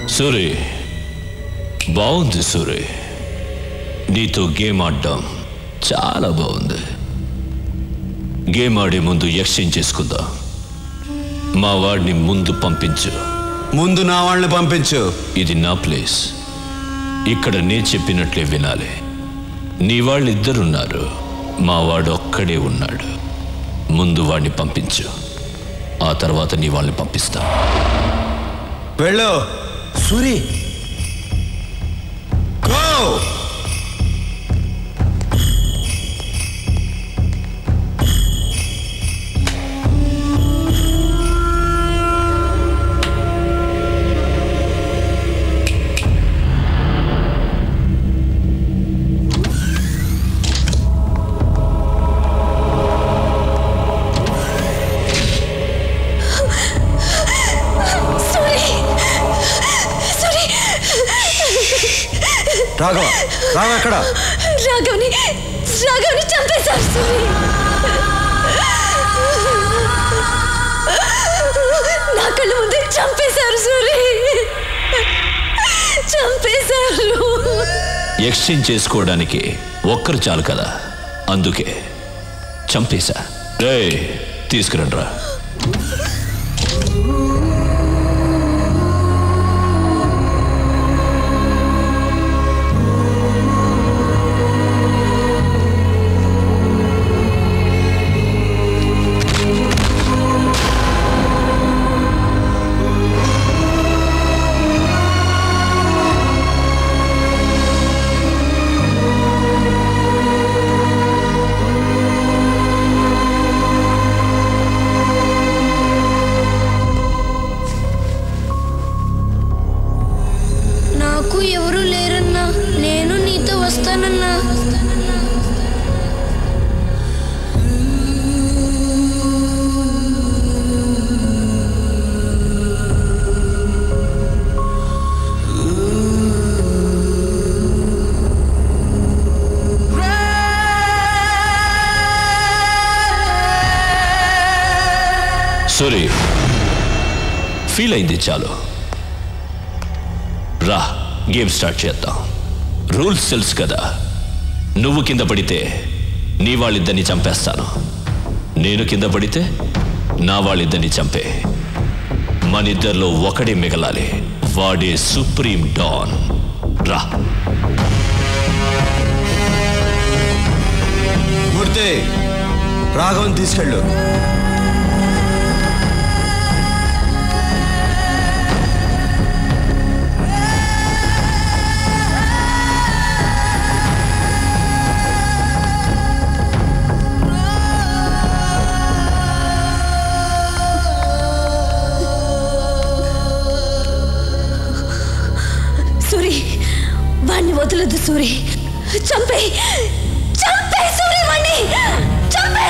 సూరి బాగుంది సూరి నీతో గేమ్ ఆడడం చాలా బాగుంది గేమ్ ఆడే ముందు ఎక్స్చేంజ్ చేసుకుందాం మా వాడిని ముందు పంపించు ముందు నా వాళ్ళని పంపించు ఇది నా ప్లేస్ ఇక్కడ నే చెప్పినట్లే వినాలి నీ వాళ్ళు ఇద్దరున్నారు మా వాడు ఒక్కడే ఉన్నాడు ముందు వాడిని పంపించు ఆ తర్వాత నీ వాళ్ళని పంపిస్తా వెళ్ళు సూరి గో సూరి సూరి రాఘవ రాఘవ ఎక్కడ రాఘవ్ని రాఘవ్ని చంపేశారు సూరి నా కళ్ళ ముందే చంపేశారు సూరి చంపేశారు ఎక్స్చేంజ్ చేసుకోవడానికి ఒక్కరు చాలు కదా అందుకే చంపేశా రే తీసుకురండి రా నాకు ఎవరు లేరన్నా నేను నీతో వస్తానన్నా సూరి ఫీల్ అయింది చాలు రా గేమ్ స్టార్ట్ చేద్దాం రూల్స్ తెలుసు కదా నువ్వు కింద పడితే నీ వాళ్ళిద్దరిని చంపేస్తాను నేను కింద పడితే నా వాళ్ళిద్దరిని చంపే మనిద్దరిలో ఒకడే మిగలాలి వాడే సుప్రీం డాన్ రా మూర్తి రాఘవన్ తీసుకెళ్ళు సూరి వాణ్ణి వదలదు సూరి చంపే చంపే సూరి వాణ్ణి చంపే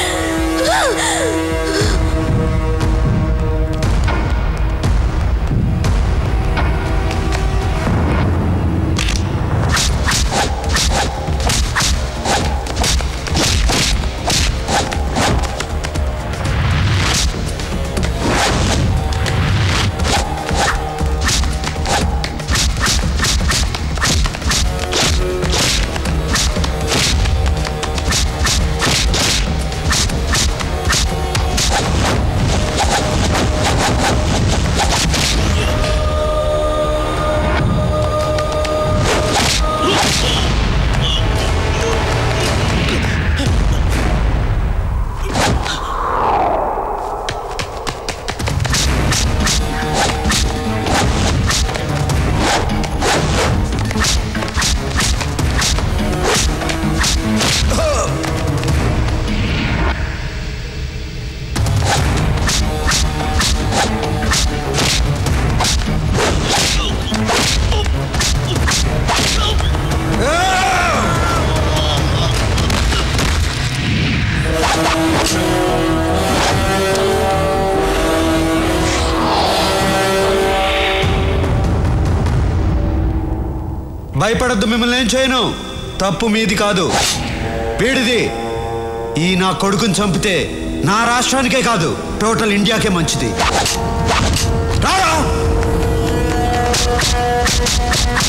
భయపడద్దు మిమ్మల్ని ఏం చేయను తప్పు మీది కాదు వీడిది ఈ నా కొడుకుని చంపితే నా రాష్ట్రానికే కాదు టోటల్ ఇండియాకే మంచిది రారా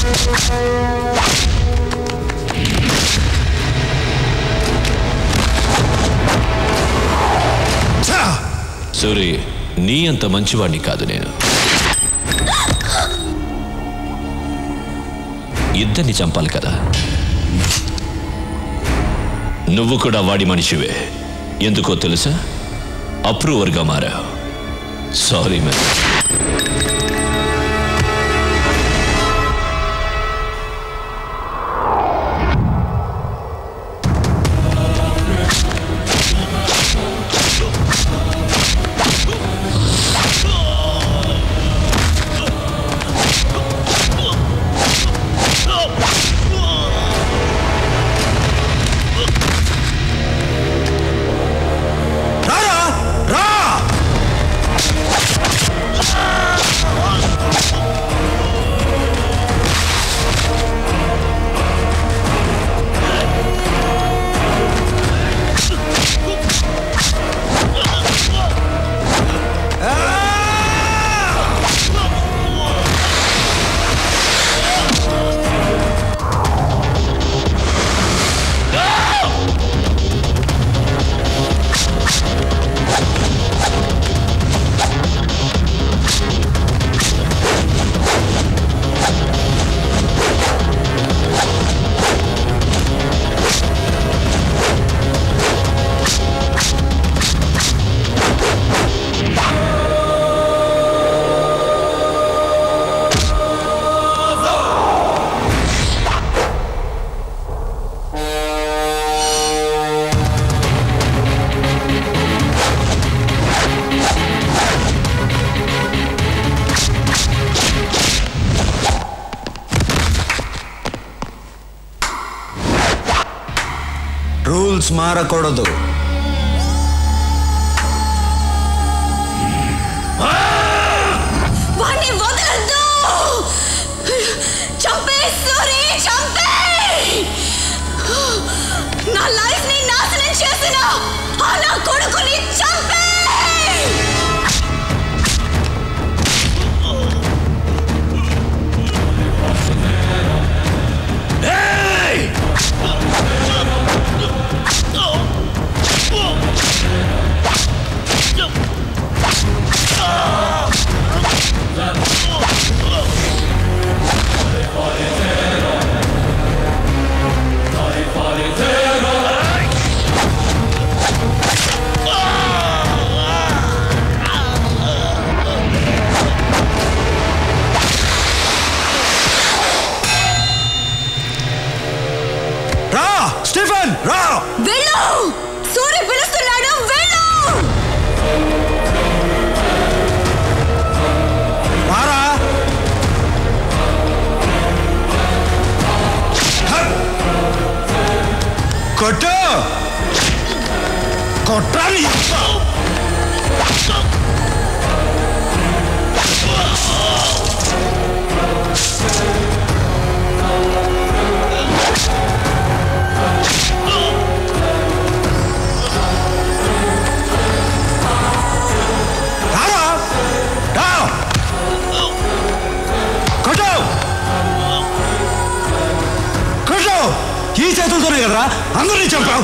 ఛా! సూరి నీ అంత మంచివాణ్ణి కాదు నేను ఇద్దరిని చంపాలి కదా నువ్వు కూడా వాడి మనిషివే ఎందుకో తెలుసా అప్రూవర్గా మారావు సారీ మ్యామ్ రారా రా రూల్స్ మారకూడదు వాణ్ణి వదలద్దు చంపే సూరి చంపే నా లైఫ్ ని నాశనం చేసిన ఆ నా కొడుకుని చంపే రా స్టీఫెన్ రా వెళ్ళు సూరి పిలుస్తున్నాడు వెళ్ళు రారా హ! కొట్టు కొట్టాలి రారా రా కొట్టు కొట్టు ఈ చేతులతోనే కదరా అందరినీ చంపావు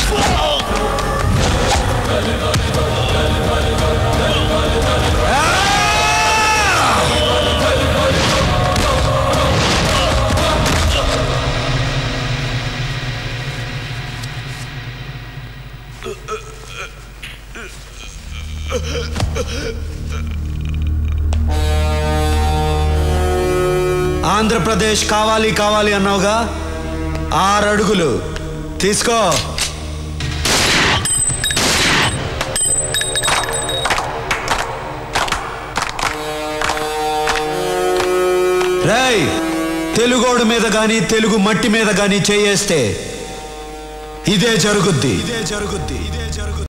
ఆంధ్రప్రదేశ్ కావాలి కావాలి అన్నావుగా ఆరు అడుగులు తీసుకో రేయ్ తెలుగోడు మీద గాని తెలుగు మట్టి మీద గాని చేయేస్తే ఇదే జరుగుద్ది ఇదే జరుగుద్ది ఇదే జరుగుద్ది